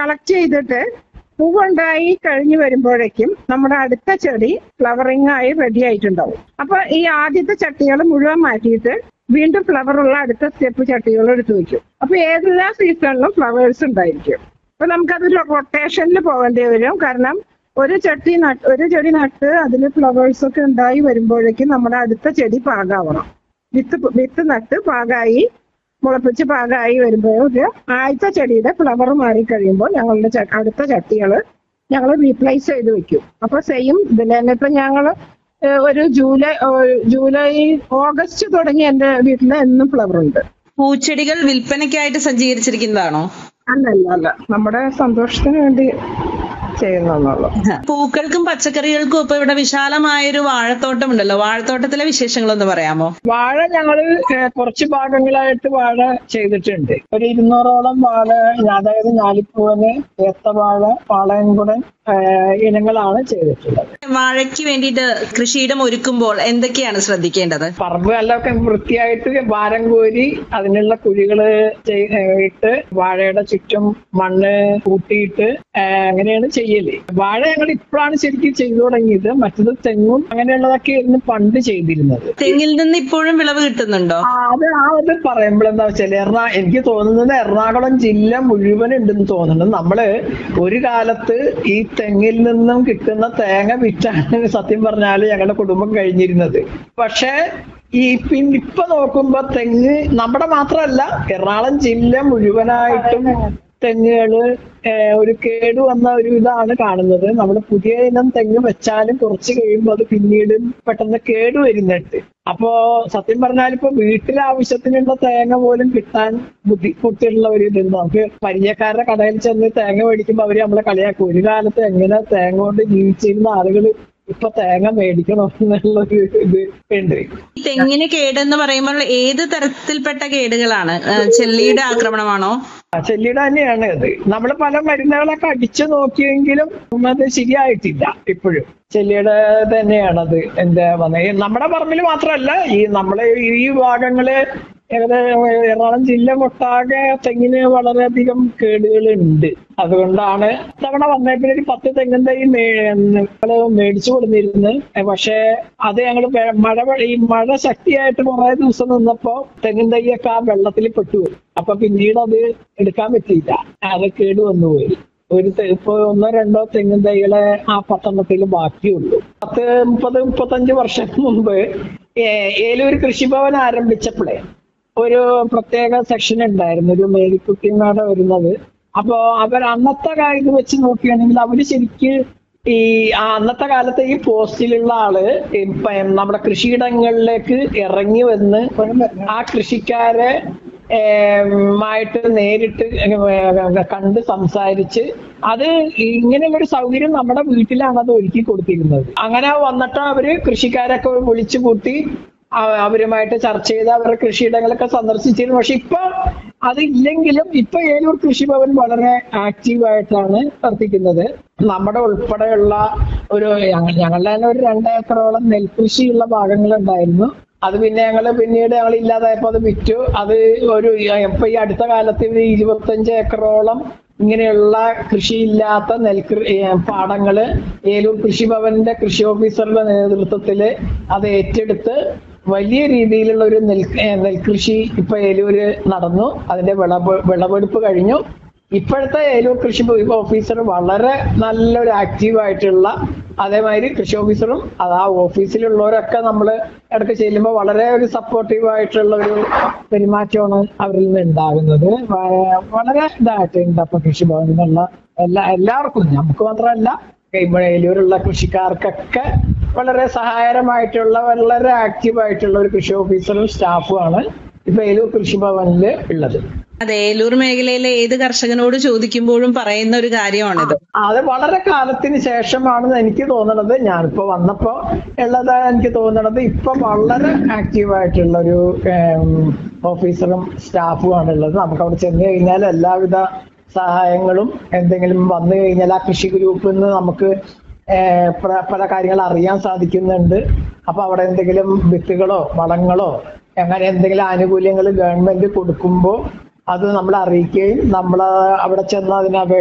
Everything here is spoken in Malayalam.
കളക്ട് ചെയ്തിട്ട് പൂവുണ്ടായി കഴിഞ്ഞു വരുമ്പോഴേക്കും നമ്മുടെ അടുത്ത ചെടി ഫ്ലവറിംഗ് ആയി റെഡി ആയിട്ടുണ്ടാവും അപ്പൊ ഈ ആദ്യത്തെ ചട്ടികൾ മുഴുവൻ മാറ്റിയിട്ട് വീണ്ടും ഫ്ലവർ ഉള്ള അടുത്ത സ്റ്റെപ്പ് ചട്ടികൾ എടുത്തു വെക്കും അപ്പൊ ഏതെല്ലാ സീസണിലും ഫ്ലവേഴ്സ് ഉണ്ടായിരിക്കും അപ്പൊ നമുക്കത് റൊട്ടേഷനിൽ പോകേണ്ടി വരും കാരണം ഒരു ചട്ടി നട്ട് ഒരു ചെടി നട്ട് അതിൽ ഫ്ലവേഴ്സ് ഒക്കെ ഉണ്ടായി വരുമ്പോഴേക്കും നമ്മുടെ അടുത്ത ചെടി പാകാവണം വിത്ത് പ- വിത്ത് നട്ട് പാകായി മുളപ്പിച്ച് പാകമായി വരുമ്പോൾ ആദ്യത്തെ ചെടിയുടെ ഫ്ലവർ മാറി കഴിയുമ്പോൾ ഞങ്ങളുടെ ച- അടുത്ത ചട്ടികൾ ഞങ്ങൾ റീപ്ലേസ് ചെയ്ത് വെക്കും അപ്പൊ സെയിം ഇതിൽ തന്നെ ഇപ്പൊ ഞങ്ങൾ ഒരു ജൂലൈ ഏഹ് ജൂലൈ ഓഗസ്റ്റ് തുടങ്ങി എന്റെ വീട്ടിൽ എന്നും ഫ്ലവർ ഉണ്ട് പൂച്ചെടികൾ വിൽപ്പനയ്ക്കായിട്ട് സജ്ജീകരിച്ചിരിക്കുന്നതാണോ അല്ലല്ല അല്ല നമ്മുടെ സന്തോഷത്തിന് വേണ്ടി ചെയ്യുന്നുള്ളൂ പൂക്കൾക്കും പച്ചക്കറികൾക്കും ഇപ്പൊ ഇവിടെ വിശാലമായൊരു വാഴത്തോട്ടം ഉണ്ടല്ലോ വാഴത്തോട്ടത്തിലെ വിശേഷങ്ങളൊന്ന് പറയാമോ വാഴ ഞങ്ങള് ഏഹ്, കുറച്ച് ഭാഗങ്ങളായിട്ട് വാഴ ചെയ്തിട്ടുണ്ട് ഒരു ഇരുന്നൂറോളം വാഴ അതായത് ഞാലിപ്പൂവന് ഏത്തവാഴ പാളയംകുടൻ ഏഹ്, ഇനങ്ങളാണ് ചെയ്തിട്ടുള്ളത് വാഴയ്ക്ക് വേണ്ടിയിട്ട് കൃഷിയിടം ഒരുക്കുമ്പോൾ എന്തൊക്കെയാണ് ശ്രദ്ധിക്കേണ്ടത് പറമ്പ് നല്ല വൃത്തിയായിട്ട് വാരം കോരി അതിനുള്ള കുഴികള് ചെയ്- ഏഹ്, ഇട്ട് വാഴയുടെ ചുറ്റും മണ്ണ് കൂട്ടിയിട്ട് ഏഹ്, അങ്ങനെയാണ് ചെയ്യല് വാഴ ഞങ്ങൾ ഇപ്പോഴാണ് ശരിക്കും ചെയ്തു തുടങ്ങിയത് മറ്റത് തെങ്ങും അങ്ങനെയുള്ളതൊക്കെ ആയിരുന്നു പണ്ട് ചെയ്തിരുന്നത് തെങ്ങിൽ നിന്ന് ഇപ്പോഴും വിളവ് കിട്ടുന്നുണ്ടോ ആ, അത് ആ അത് പറയുമ്പോൾ എന്താ വെച്ചാല് എറണാ എനിക്ക് തോന്നുന്നത് എറണാകുളം ജില്ല മുഴുവൻ ഉണ്ടെന്ന് തോന്നുന്നു നമ്മള് ഒരു കാലത്ത് ഈ തെങ്ങിൽ നിന്നും കിട്ടുന്ന തേങ്ങ വിറ്റാണ് സത്യം പറഞ്ഞാല് ഞങ്ങളുടെ കുടുംബം കഴിഞ്ഞിരുന്നത് പക്ഷേ ഈ പിന്നെ ഇപ്പൊ നോക്കുമ്പോ തെങ്ങ് നമ്മുടെ മാത്രമല്ല എറണാകുളം ജില്ല മുഴുവനായിട്ടും തെങ്ങുകള് ഏഹ്, ഒരു കേട് വന്ന ഒരു ഇതാണ് കാണുന്നത് നമ്മൾ പുതിയ ഇനം തെങ്ങ് വെച്ചാലും കുറച്ച് കഴിയുമ്പോൾ അത് പിന്നീട് പെട്ടെന്ന് കേട് വരുന്നുണ്ട് അപ്പോ സത്യം പറഞ്ഞാൽ ഇപ്പൊ വീട്ടിലെ ആവശ്യത്തിനുള്ള തേങ്ങ പോലും കിട്ടാൻ ബുദ്ധിമുട്ടുള്ള ഒരു ഇതുണ്ട് നമുക്ക് പരിചയക്കാരുടെ കടയിൽ ചെന്ന് തേങ്ങ മേടിക്കുമ്പോൾ അവര് നമ്മളെ കളിയാക്കും ഒരു കാലത്ത് എങ്ങനെ തേങ്ങ കൊണ്ട് ജീവിച്ചിരുന്ന ആളുകൾ ഇപ്പൊ തേങ്ങ മേടിക്കണം എന്നുള്ള ഒരു ഇത് ഉണ്ട് ഈ തെങ്ങിന് കേടെന്ന് പറയുമ്പോൾ ഏത് തരത്തിൽപ്പെട്ട കേടുകളാണ് ആ, ചെല്ലിയുടെ ആക്രമണമാണോ ആ, ചെല്ലിയുടെ തന്നെയാണ് അത് നമ്മൾ പല മരുന്നുകളൊക്കെ അടിച്ചു നോക്കിയെങ്കിലും അത് ശരിയായിട്ടില്ല ഇപ്പോഴും ചെല്ലിയുടെ തന്നെയാണത് എന്താ വന്നത് നമ്മുടെ പറമ്പിൽ മാത്രമല്ല ഈ നമ്മളെ ഈ ഭാഗങ്ങള് ഏകദേശം എറണാകുളം ജില്ല ഒട്ടാകെ തെങ്ങിന് വളരെയധികം കേടുകളുണ്ട് അതുകൊണ്ടാണ് തവണ വന്നപ്പോൾ ഒരു പത്ത് തെങ്ങിൻ തൈ മേ- ഞങ്ങള് മേടിച്ചു കൊടുത്തിരുന്നു പക്ഷെ അത് ഞങ്ങൾ മഴ ഈ മഴ ശക്തിയായിട്ട് കുറെ ദിവസം നിന്നപ്പോ തെങ്ങിൻ തൈയൊക്കെ ആ വെള്ളത്തിൽ പെട്ടുപോയി അപ്പൊ പിന്നീട് അത് എടുക്കാൻ പറ്റിയില്ല അത് കേട് വന്നുപോയി ഒരു തെ- ഇപ്പൊ ഒന്നോ രണ്ടോ തെങ്ങിൻ തൈകളെ ആ പത്തെണ്ണത്തിൽ ബാക്കിയുള്ളൂ പത്ത് മുപ്പത് മുപ്പത്തഞ്ച് വർഷം മുമ്പ് ഏ- ഏലൂർ കൃഷിഭവൻ ആരംഭിച്ചപ്പോഴേ ഒരു പ്രത്യേക സെക്ഷൻ ഉണ്ടായിരുന്നു ഒരു മേരിക്കുട്ടിനാട് വരുന്നത് അപ്പോ അവർ അന്നത്തെ കാര്യം വെച്ച് നോക്കുകയാണെങ്കിൽ അവര് ശരിക്ക് ഈ ആ അന്നത്തെ കാലത്തെ ഈ പോസ്റ്റിലുള്ള ആള് ഇപ്പൊ നമ്മുടെ കൃഷിയിടങ്ങളിലേക്ക് ഇറങ്ങി വന്ന് ആ കൃഷിക്കാരെ ഏം, ആയിട്ട് നേരിട്ട് ഏ, കണ്ട് സംസാരിച്ച് അത് ഇങ്ങനെയുള്ളൊരു സൗകര്യം നമ്മുടെ വീട്ടിലാണ് അത് ഒരുക്കി കൊടുത്തിരുന്നത് അങ്ങനെ വന്നിട്ട് അവര് കൃഷിക്കാരൊക്കെ വിളിച്ചു കൂട്ടി അവ- അവരുമായിട്ട് ചർച്ച ചെയ്ത് അവരുടെ കൃഷിയിടങ്ങളൊക്കെ സന്ദർശിച്ചിരുന്നു പക്ഷെ ഇപ്പൊ അതില്ലെങ്കിലും ഇപ്പൊ ഏലൂർ കൃഷിഭവൻ വളരെ ആക്റ്റീവായിട്ടാണ് പ്രവർത്തിക്കുന്നത് നമ്മുടെ ഉൾപ്പെടെയുള്ള ഒരു ഞങ്ങ- ഞങ്ങളുടെ തന്നെ ഒരു രണ്ടേക്കറോളം നെൽകൃഷിയുള്ള ഭാഗങ്ങളുണ്ടായിരുന്നു അത് പിന്നെ ഞങ്ങള് പിന്നീട് ഞങ്ങൾ ഇല്ലാതായപ്പോ അത് വിറ്റു അത് ഒരു ഇപ്പൊ ഈ അടുത്ത കാലത്ത് ഒരു ഇരുപത്തഞ്ച് ഏക്കറോളം ഇങ്ങനെയുള്ള കൃഷിയില്ലാത്ത നെൽകൃ ഏ, പാടങ്ങള് ഏലൂർ കൃഷിഭവന്റെ കൃഷി ഓഫീസറുടെ നേതൃത്വത്തില് അത് ഏറ്റെടുത്ത് വലിയ രീതിയിലുള്ള ഒരു നെൽ ഏ, നെൽകൃഷി ഇപ്പൊ ഏലൂര് നടന്നു അതിന്റെ വിളവ് വിളവെടുപ്പ് കഴിഞ്ഞു ഇപ്പോഴത്തെ ഏലൂർ കൃഷി ഓഫീസർ വളരെ നല്ലൊരു ആക്റ്റീവ് ആയിട്ടുള്ള അതേമാതിരി കൃഷി ഓഫീസറും അത് ആ ഓഫീസിലുള്ളവരൊക്കെ നമ്മൾ ഇടയ്ക്ക് ചെല്ലുമ്പോൾ വളരെ ഒരു സപ്പോർട്ടീവ് ആയിട്ടുള്ള ഒരു പെരുമാറ്റമാണ് അവരിൽ നിന്ന് ഉണ്ടാകുന്നത് വ- വളരെ ഇതായിട്ടുണ്ട് അപ്പൊ കൃഷിഭവനിൽ നിന്നുള്ള എല്ലാ എല്ലാവർക്കും നമുക്ക് മാത്രമല്ല ഇവിടെ ഏലൂരുള്ള കൃഷിക്കാർക്കൊക്കെ വളരെ സഹായകരമായിട്ടുള്ള വളരെ ആക്റ്റീവ് ആയിട്ടുള്ള ഒരു കൃഷി ഓഫീസറും സ്റ്റാഫുമാണ് ഇപ്പൊ ഏലൂർ കൃഷിഭവനിൽ ഉള്ളത് അതെ ഏലൂർ മേഖലയിലെ ഏത് കർഷകനോട് ചോദിക്കുമ്പോഴും പറയുന്ന ഒരു കാര്യമാണിത് അത് വളരെ കാലത്തിന് ശേഷമാണെന്ന് എനിക്ക് തോന്നണത് ഞാനിപ്പോ വന്നപ്പോ ഉള്ളത് എനിക്ക് തോന്നണത് ഇപ്പൊ വളരെ ആക്റ്റീവ് ആയിട്ടുള്ള ഒരു ഓഫീസറും സ്റ്റാഫും ആണ് ഉള്ളത് നമുക്ക് അവിടെ ചെന്ന് കഴിഞ്ഞാൽ എല്ലാവിധ സഹായങ്ങളും എന്തെങ്കിലും വന്നു കഴിഞ്ഞാൽ ആ കൃഷി ഗ്രൂപ്പിൽ നിന്ന് നമുക്ക് ഏഹ്, പ്ര- പല കാര്യങ്ങൾ അറിയാൻ സാധിക്കുന്നുണ്ട് അപ്പൊ അവിടെ എന്തെങ്കിലും വിത്തുകളോ വളങ്ങളോ അങ്ങനെ എന്തെങ്കിലും ആനുകൂല്യങ്ങൾ ഗവൺമെന്റ് കൊടുക്കുമ്പോൾ അത് നമ്മളെ അറിയിക്കുകയും നമ്മൾ അവിടെ ചെന്ന് അതിന്